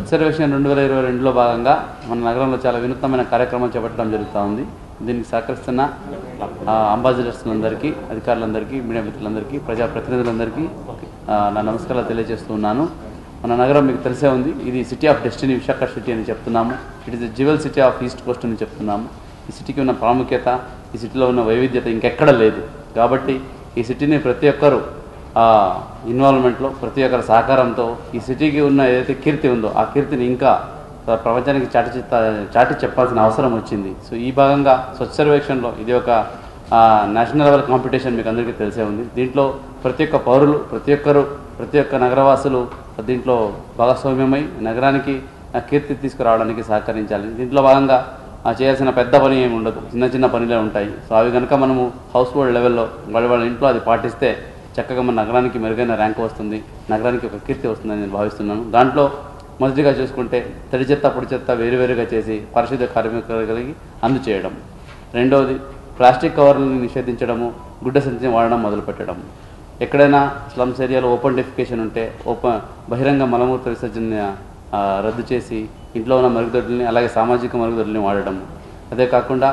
సర్వేక్షణ రెండు వేల ఇరవై రెండులో భాగంగా మన నగరంలో చాలా వినూత్నమైన కార్యక్రమం చేపట్టడం జరుగుతూ ఉంది దీనికి సహకరిస్తున్న ఆ, అంబాసిడర్స్లందరికీ అధికారులందరికీ మీడియా మిత్రులందరికీ ప్రజాప్రతినిధులందరికీ ఆ, నా నమస్కారాలు తెలియజేస్తూ ఉన్నాను మన నగరం మీకు తెలిసే ఉంది ఇది city of destiny Visakha city అని చెప్తున్నాము it is the jewel city of east coast అని చెప్తున్నాము ఈ సిటీకి ఉన్న ప్రాముఖ్యత ఈ సిటీలో ఉన్న వైవిధ్యత ఇంకెక్కడ లేదు కాబట్టి ఈ సిటీని ప్రతి ఒక్కరూ ఆ ఇన్వాల్వ్మెంట్లో ప్రతి ఒక్కరి సహకారంతో ఈ సిటీకి ఉన్న ఏదైతే కీర్తి ఉందో ఆ కీర్తిని ఇంకా ప్రపంచానికి చాటి చెత్త- చాటి చెప్పాల్సిన అవసరం వచ్చింది సో ఈ భాగంగా స్వచ్ఛ సర్వేక్షణలో ఇది ఒక ఆ, నేషనల్ లెవెల్ కాంపిటీషన్ మీకు అందరికీ తెలిసే ఉంది దీంట్లో ప్రతి ఒక్క పౌరులు ప్రతి ఒక్కరు ప్రతి ఒక్క నగరవాసులు దీంట్లో భాగస్వామ్యమై నగరానికి ఆ, కీర్తి తీసుకురావడానికి సహకరించాలి దీంట్లో భాగంగా ఆ, చేయాల్సిన పెద్ద పని ఏమి ఉండదు చిన్న చిన్న పనులే ఉంటాయి సో అవి కనుక మనము హౌస్ హోల్డ్ లెవెల్లో వాళ్ళ వాళ్ళ ఇంట్లో అది పాటిస్తే చక్కగా మన నగరానికి మెరుగైన ర్యాంక్ వస్తుంది నగరానికి ఒక కీర్తి వస్తుందని నేను భావిస్తున్నాను దాంట్లో మొదటిగా చూసుకుంటే తడి చెత్త పొడి చెత్త వేరువేరుగా చేసి పరిశుద్ధ కార్మికులకి అందచేయడం రెండవది ప్లాస్టిక్ కవర్లను నిషేధించడము గుడ్డ సంచిని వాడడం మొదలుపెట్టడం ఎక్కడైనా స్లమ్స్ ఏరియాలో ఓపెన్ డెఫికేషన్ ఉంటే ఓపెన్ బహిరంగ మలమూత్ర విసర్జన ఆ, రద్దు చేసి ఇంట్లో ఉన్న మరుగుదొడ్లని అలాగే సామాజిక మరుగుదొడ్లని వాడడం అదే కాకుండా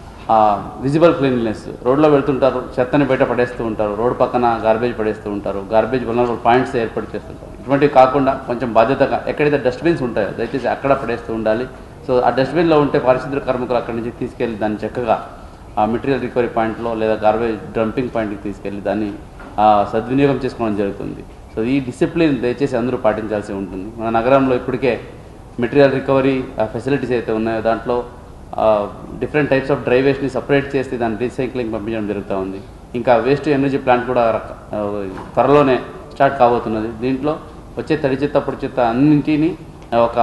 విజిబుల్ క్లీన్లీనెస్ రోడ్లో వెళ్తుంటారు చెత్తని బయట పడేస్తూ ఉంటారు రోడ్డు పక్కన గార్బేజ్ పడేస్తూ ఉంటారు గార్బేజ్ వలనరబుల్ పాయింట్స్ ఏర్పాటు చేస్తుంటారు ఇటువంటివి కాకుండా కొంచెం బాధ్యతగా ఎక్కడైతే డస్ట్బిన్స్ ఉంటాయో దయచేసి అక్కడ పడేస్తూ ఉండాలి సో ఆ డస్ట్బిన్లో ఉంటే పారిశుద్ధ్య కార్మికులు అక్కడి నుంచి తీసుకెళ్ళి దాన్ని చక్కగా ఆ మెటీరియల్ రికవరీ పాయింట్లో లేదా గార్బేజ్ డంపింగ్ పాయింట్కి తీసుకెళ్ళి దాన్ని ఆ, సద్వినియోగం చేసుకోవడం జరుగుతుంది సో ఈ డిసిప్లిన్ దయచేసి అందరూ పాటించాల్సి ఉంటుంది మన నగరంలో ఇప్పటికే మెటీరియల్ రికవరీ ఫెసిలిటీస్ అయితే ఉన్నాయో దాంట్లో డిఫరెంట్ టైప్స్ ఆఫ్ డ్రై వేస్ట్ని సపరేట్ చేసి దాన్ని రీసైక్లింగ్ పంపించడం జరుగుతూ ఉంది ఇంకా వేస్ట్ ఎనర్జీ ప్లాంట్ కూడా రక- ఆ, త్వరలోనే స్టార్ట్ కాబోతున్నది దీంట్లో వచ్చే తడి చెత్త పొడి చెత్త అన్నింటినీ ఒక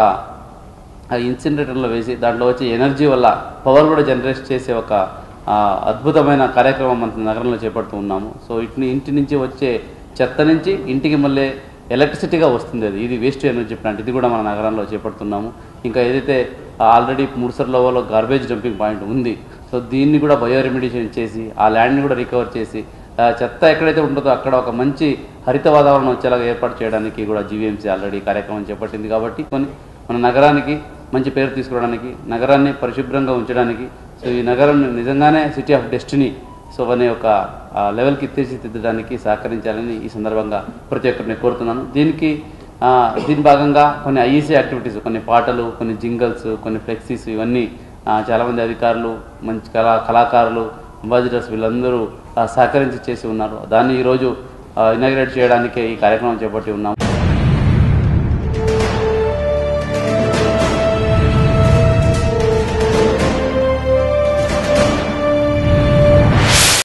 ఇన్సినరేటర్లో వేసి దాంట్లో వచ్చే ఎనర్జీ వల్ల పవర్ కూడా జనరేట్ చేసే ఒక ఆ, అద్భుతమైన కార్యక్రమం మన నగరంలో చేపడుతూ ఉన్నాము సో ఇట్ని ఇంటి నుంచి వచ్చే చెత్త నుంచి ఇంటికి మళ్ళీ ఎలక్ట్రిసిటీగా వస్తుంది అది ఇది వేస్ట్ ఎనర్జీ ప్లాంట్ ఇది కూడా మన నగరంలో చేపడుతున్నాము ఇంకా ఏదైతే ఆల్రెడీ ముడుసర్ లెవెల్లో గార్బేజ్ డంపింగ్ పాయింట్ ఉంది సో దీన్ని కూడా బయో రెమిడిషన్ చేసి ఆ ల్యాండ్ని కూడా రికవర్ చేసి ఆ చెత్త ఎక్కడైతే ఉంటుందో అక్కడ ఒక మంచి హరిత వాతావరణం వచ్చేలాగా ఏర్పాటు చేయడానికి కూడా జీవీఎంసీ ఆల్రెడీ కార్యక్రమం చేపట్టింది కాబట్టి కొన్ని మన నగరానికి మంచి పేరు తీసుకురావడానికి నగరాన్ని పరిశుభ్రంగా ఉంచడానికి సో ఈ నగరం నిజంగానే సిటీ ఆఫ్ డెస్టినీ సో అనే ఒక ఆ, లెవెల్కి తీర్చిదిద్దడానికి సహకరించాలని ఈ సందర్భంగా ప్రతి ఒక్కరిని కోరుతున్నాను దీనికి ఆ, దీని భాగంగా కొన్ని ఐఈసీ యాక్టివిటీస్ కొన్ని పాటలు కొన్ని జింగల్స్ కొన్ని ఫ్లెక్సీస్ ఇవన్నీ ఆ, చాలామంది అధికారులు మంచి కళా కళాకారులు అంబాసిడర్స్ వీళ్ళందరూ ఆ, సహకరించి చేసి ఉన్నారు దాన్ని ఈరోజు ఇనాగ్రేట్ చేయడానికే ఈ కార్యక్రమం చేపట్టి ఉన్నాం